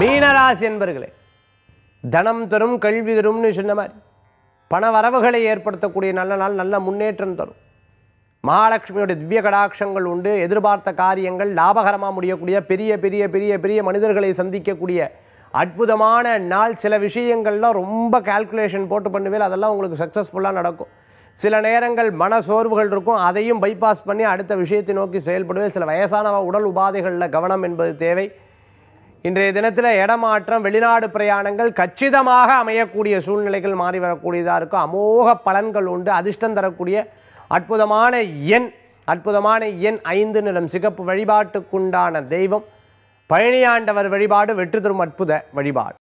மீனராசி என்பர்களே தனம் தரும் கல்வி தரும்னு சொன்ன மாதிரி பண வரவுகளை ஏற்படுத்தக்கூடிய நல்ல நாள் நல்ல முன்னேற்றம் தரும் மகாலட்சுமியோட திவ்ய கடாட்சங்கள் உண்டு எதிர்பார்த்த காரியங்கள் லாபகரமாக முடியக்கூடிய பெரிய பெரிய பெரிய பெரிய மனிதர்களை சந்திக்கக்கூடிய அற்புதமான நாள் சில விஷயங்கள்லாம் ரொம்ப கால்குலேஷன் போட்டு பண்ணுவேல் அதெல்லாம் உங்களுக்கு சக்ஸஸ்ஃபுல்லாக நடக்கும் சில நேரங்கள் மன சோர்வுகள் இருக்கும் அதையும் பைபாஸ் பண்ணி அடுத்த விஷயத்தை நோக்கி செயல்படுவேன் சில வயசான உடல் உபாதைகளில் கவனம் என்பது தேவை இன்றைய தினத்தில் இடமாற்றம் வெளிநாடு பிரயாணங்கள் கச்சிதமாக அமையக்கூடிய சூழ்நிலைகள் மாறி வரக்கூடியதாக இருக்கும் அமோக பலன்கள் உண்டு அதிர்ஷ்டம் தரக்கூடிய அற்புதமான எண் அற்புதமான எண் ஐந்து நிறம் சிகப்பு வழிபாட்டுக்குண்டான தெய்வம் பழனியாண்டவர் வழிபாடு வெற்றி தரும் அற்புத வழிபாடு